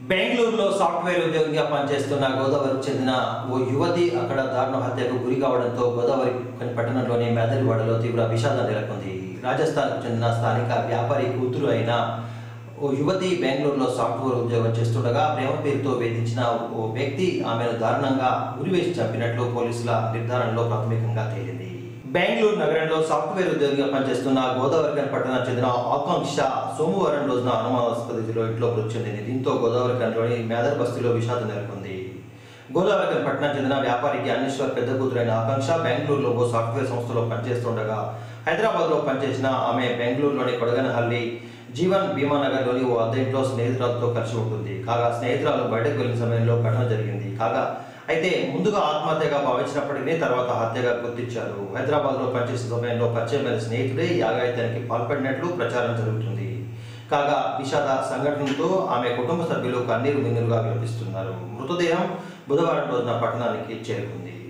బెంగళూరులో సాఫ్ట్వేర్ ఉద్యోగిగా పనిచేస్తున్న గోదావరికి చెందిన ఓ యువతి అక్కడ దారుణ హత్యకు గురి కావడంతో గోదావరి పట్టణంలోని మేదరివాడలో తీవ్ర విషాదం నెలకొంది రాజస్థాన్కు చెందిన స్థానిక వ్యాపారి కూతురు అయిన ఓ యువతి బెంగళూరులో సాఫ్ట్వేర్ ఉద్యోగం చేస్తుండగా ప్రేమ పేరుతో వేధించిన ఓ వ్యక్తి ఆమెను దారుణంగా ఉరివేసి చంపినట్లు పోలీసుల నిర్ధారణలో ప్రాథమికంగా తేలింది బెంగళూరు నగరంలో సాఫ్ట్వేర్ ఉద్యోగిగా పనిచేస్తున్న గోదావరికన్ పట్టణానికి చెందిన ఆకాంక్ష సోమవారం రోజున అనుమానాస్పద రీతిలో ఇంట్లో మృతి చెందింది దీంతో గోదావరికన్లోని మేదర్ బస్తీలో విషాదం నెలకొంది గోదావరికన్ పట్టణం చెందిన వ్యాపారి జ్ఞానేశ్వర్ పెద్ద కూతురైన ఆకాంక్ష బెంగళూరులో ఓ సాఫ్ట్వేర్ సంస్థలో పనిచేస్తుండగా హైదరాబాద్లో పనిచేసిన ఆమె బెంగళూరులోని కొడగనహల్లి జీవన్ భీమానగర్లోని ఓ అద్దె ఇంట్లో స్నేహితురాలతో కలిసి ఉంటుంది కాగా స్నేహితురాలు బయటకు వెళ్ళిన సమయంలో ఘటన జరిగింది కాగా అయితే ముందుగా ఆత్మహత్యగా భావించినప్పటికీ తర్వాత హత్యగా గుర్తించారు హైదరాబాద్లో పనిచేసే సమయంలో పరిచయమైన స్నేహితుడే ఈ ఆగాయితానికి పాల్పడినట్లు ప్రచారం జరుగుతుంది కాగా విషాద సంఘటనతో ఆమె కుటుంబ సభ్యులు కన్నీరు మిన్నీరుగా విలపిస్తున్నారు మృతదేహం బుధవారం రోజున పట్టణానికి చేరుకుంది